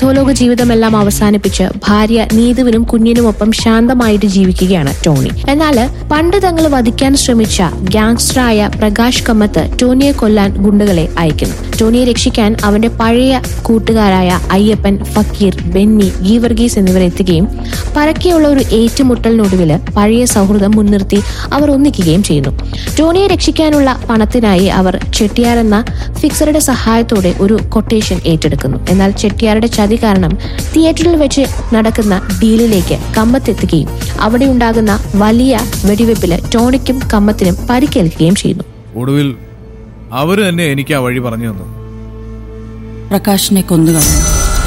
അധോലോക ജീവിതമെല്ലാം അവസാനിപ്പിച്ച് ഭാര്യ നീതുവിനും കുഞ്ഞിനുമൊപ്പം ശാന്തമായിട്ട് ജീവിക്കുകയാണ് ടോണി എന്നാൽ പണ്ട് തങ്ങൾ വധിക്കാൻ ശ്രമിച്ച ഗ്യാങ്സ്റ്ററായ പ്രകാശ് കമ്മത്ത് ടോണിയെ കൊല്ലാൻ ഗുണ്ടകളെ അയക്കുന്നു ടോണിയെ രക്ഷിക്കാൻ അവന്റെ പഴയ കൂട്ടുകാരായ അയ്യപ്പൻ ഫക്കീർ ബെന്നി ഗീവർഗീസ് എന്നിവർ എത്തുകയും പരക്കെയുള്ള ഒരു ഏറ്റുമുട്ടലിനൊടുവില് പഴയ സൗഹൃദം മുൻനിർത്തി അവർ ഒന്നിക്കുകയും ചെയ്യുന്നു ടോണിയെ രക്ഷിക്കാനുള്ള പണത്തിനായി അവർ ചെട്ടിയാർ എന്ന ഫിക്സറുടെ സഹായത്തോടെ ഒരു കൊട്ടേഷൻ ഏറ്റെടുക്കുന്നു എന്നാൽ ചെട്ടിയാരുടെ ചതി കാരണം തിയേറ്ററിൽ വെച്ച് നടക്കുന്ന ഡീലിലേക്ക് കമ്മത്തെത്തുകയും അവിടെ ഉണ്ടാകുന്ന വലിയ വെടിവെപ്പില് ടോണിക്കും കമ്മത്തിനും പരിക്കേൽക്കുകയും ചെയ്യുന്നു ഒടുവിൽ അവര് തന്നെ എനിക്ക് ആ വഴി പറഞ്ഞു തന്നു പ്രകാശിനെ കൊന്നുകളഞ്ഞു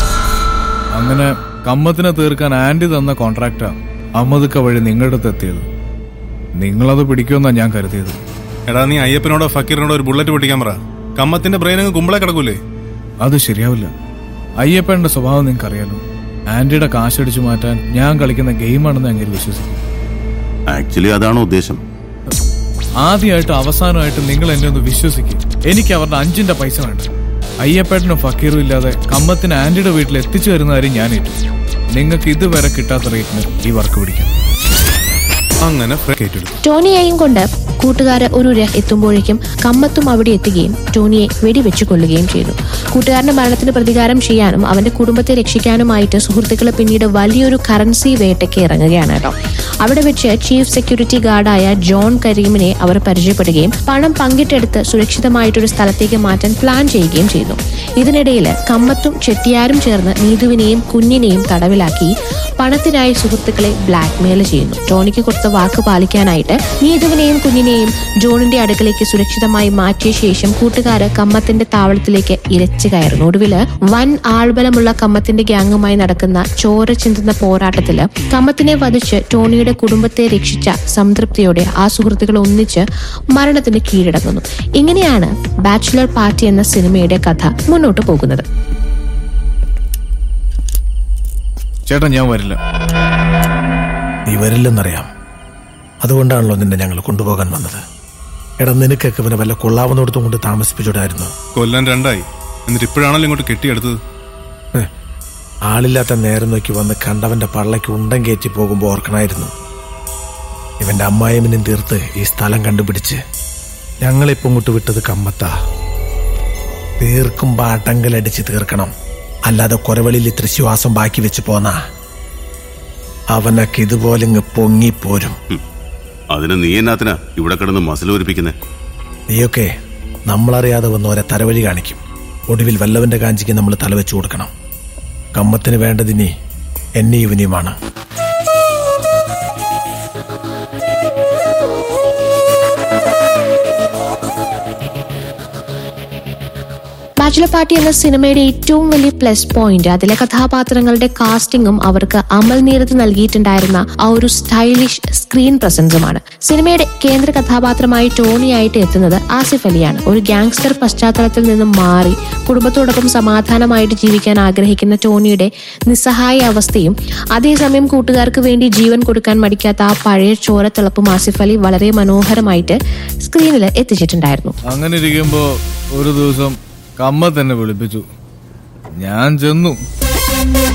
അങ്ങനെ കമ്മത്തിനെ തീർക്കാൻ ആന്റി തന്ന കോൺട്രാക്റ്റാ അമ്മതുക്ക വഴി നിങ്ങളുടെ അടുത്ത് എത്തിയത് നിങ്ങളത് പിടിക്കുമെന്നാ ഞാൻ കരുതിയത് എടാ നീ അയ്യപ്പനോടോ ഫക്കീറിനോടോ ഒരു ബുള്ളറ്റ് പൊട്ടിക്കാൻ പറ കമ്മത്തിന്റെ ബ്രെയിൻ അങ്ങ് കുമ്പളെ കിടക്കൂലേ അത് ശരിയാവില്ല അയ്യപ്പന്റെ സ്വഭാവം നിങ്ങൾക്ക് അറിയാലോ ആന്റിയുടെ കാശടിച്ചു മാറ്റാൻ ഞാൻ കളിക്കുന്ന ഗെയിമാണെന്ന് അങ്ങനെ വിശ്വസിക്കും ആക്ച്വലി അതാണോ ഉദ്ദേശം ആദ്യമായിട്ട് അവസാനമായിട്ട് നിങ്ങൾ എന്നെ ഒന്ന് വിശ്വസിക്കും എനിക്ക് അവരുടെ അഞ്ചിന്റെ പൈസ വേണ്ട അയ്യപ്പേട്ടനും ഫക്കീറും ഇല്ലാതെ കമ്മത്തിന് ആന്റിയുടെ വീട്ടിൽ എത്തിച്ചു വരുന്ന കാര്യം ഞാൻ ഏറ്റു നിങ്ങൾക്ക് ഇതുവരെ കിട്ടാത്ത റേറ്റിന് ഈ വർക്ക് പിടിക്കാം അങ്ങനെ കേറ്റെടുത്തു ടോണിയെയും കൊണ്ട് കൂട്ടുകാര് ഒരു രഹ എത്തുമ്പോഴേക്കും കമ്മത്തും അവിടെ എത്തുകയും ടോണിയെ വെടിവെച്ച് കൊല്ലുകയും ചെയ്തു കൂട്ടുകാരന്റെ മരണത്തിന് പ്രതികാരം ചെയ്യാനും അവന്റെ കുടുംബത്തെ രക്ഷിക്കാനുമായിട്ട് സുഹൃത്തുക്കൾ പിന്നീട് വലിയൊരു കറൻസി വേട്ടയ്ക്ക് ഇറങ്ങുകയാണ് കേട്ടോ അവിടെ വെച്ച് ചീഫ് സെക്യൂരിറ്റി ഗാർഡായ ജോൺ കരീമിനെ അവർ പരിചയപ്പെടുകയും പണം പങ്കിട്ടെടുത്ത് സുരക്ഷിതമായിട്ടൊരു സ്ഥലത്തേക്ക് മാറ്റാൻ പ്ലാൻ ചെയ്യുകയും ചെയ്തു ഇതിനിടയിൽ കമ്മത്തും ചെട്ടിയാരും ചേർന്ന് നീതുവിനെയും കുഞ്ഞിനെയും തടവിലാക്കി പണത്തിനായി സുഹൃത്തുക്കളെ ബ്ലാക്ക്മെയിൽ ചെയ്യുന്നു ടോണിക്ക് കൊടുത്ത വാക്ക് പാലിക്കാനായിട്ട് നീതുവിനെയും കുഞ്ഞിനെയും ജോണിന്റെ അടുക്കലേക്ക് സുരക്ഷിതമായി മാറ്റിയ ശേഷം കൂട്ടുകാര് കമ്മത്തിന്റെ താവളത്തിലേക്ക് ഇരച്ചു കയറുന്നു ഒടുവില് വൻ ആൾബലമുള്ള കമ്മത്തിന്റെ ഗ്യാങ്ങുമായി നടക്കുന്ന ചോര ചിന്തുന്ന പോരാട്ടത്തില് കമ്മത്തിനെ വധിച്ച് ടോണിയുടെ കുടുംബത്തെ രക്ഷിച്ച സംതൃപ്തിയോടെ ആ സുഹൃത്തുക്കൾ ഒന്നിച്ച് മരണത്തിന് കീഴടങ്ങുന്നു ഇങ്ങനെയാണ് ബാച്ചുലർ പാർട്ടി എന്ന സിനിമയുടെ കഥ മുന്നോട്ട് പോകുന്നത് ചേട്ടാ ഞാൻ വരില്ല നീ വരില്ലെന്നറിയാം അതുകൊണ്ടാണല്ലോ നിന്നെ ഞങ്ങൾ കൊണ്ടുപോകാൻ വന്നത് എടാ നിനക്കൊക്കെ ഇവനെ വല്ല കൊള്ളാവുന്നിടത്തും കൊണ്ട് താമസിപ്പിച്ചോടായിരുന്നു കൊല്ലാൻ രണ്ടായി എന്നിട്ട് ഇപ്പോഴാണല്ലോ ഇങ്ങോട്ട് കെട്ടിയെടുത്തത് ഹ്, ആളില്ലാത്ത നേരം നോക്കി വന്ന് കണ്ടവന്റെ പള്ളയ്ക്ക് ഉണ്ടം കയറ്റി പോകുമ്പോൾ ഓർക്കണമായിരുന്നു ഇവന്റെ അമ്മായിമിനും തീർത്ത് ഈ സ്ഥലം കണ്ടുപിടിച്ച് ഞങ്ങളിപ്പോ ഇങ്ങോട്ട് വിട്ടത് കമ്മത്താ തീർക്കുമ്പോ അടങ്കലടിച്ച് തീർക്കണം അല്ലാതെ കുരവളിയിൽ ഇത്ര ശ്വാസം ബാക്കി വെച്ച് പോന്നാ അവനൊക്കെ ഇതുപോലെ ഇങ്ങ് പൊങ്ങിപ്പോരും അതിന് നീ എന്നാത്തിനാ ഇവിടെ കിടന്ന് മസിൽ ഒരിപ്പിക്കുന്നേ നീയൊക്കെ നമ്മളറിയാതെ വന്ന് ഓരോ തലവഴി കാണിക്കും ഒടുവിൽ വല്ലവന്റെ കാഞ്ചിക്ക് നമ്മൾ തലവെച്ചു കൊടുക്കണം കമ്മത്തിന് വേണ്ടതിനി എന്നെ ഇവനെയുമാണ് ബാച്ചുലർ പാർട്ടി എന്ന സിനിമയുടെ ഏറ്റവും വലിയ പ്ലസ് പോയിന്റ് അതിലെ കഥാപാത്രങ്ങളുടെ കാസ്റ്റിംഗും അവർക്ക് അമൽ നീരത്ത് നൽകിയിട്ടുണ്ടായിരുന്ന ആ ഒരു സ്റ്റൈലിഷ് സ്ക്രീൻ പ്രസൻസുമാണ് സിനിമയുടെ കേന്ദ്ര കഥാപാത്രമായി ടോണിയായിട്ട് എത്തുന്നത് ആസിഫ് അലിയാണ് ഒരു ഗാങ്സ്റ്റർ പശ്ചാത്തലത്തിൽ നിന്നും മാറി കുടുംബത്തോടൊപ്പം സമാധാനമായിട്ട് ജീവിക്കാൻ ആഗ്രഹിക്കുന്ന ടോണിയുടെ നിസ്സഹായ അവസ്ഥയും അതേസമയം കൂട്ടുകാർക്ക് വേണ്ടി ജീവൻ കൊടുക്കാൻ മടിക്കാത്ത ആ പഴയ ചോരത്തിളപ്പും ആസിഫ് അലി വളരെ മനോഹരമായിട്ട് സ്ക്രീനിൽ എത്തിച്ചിട്ടുണ്ടായിരുന്നു അങ്ങനെ ഇരിക്കുമ്പോ ഒരു ദിവസം കമ്മ തന്നെ വിളിപ്പിച്ചു ഞാൻ ചെന്നു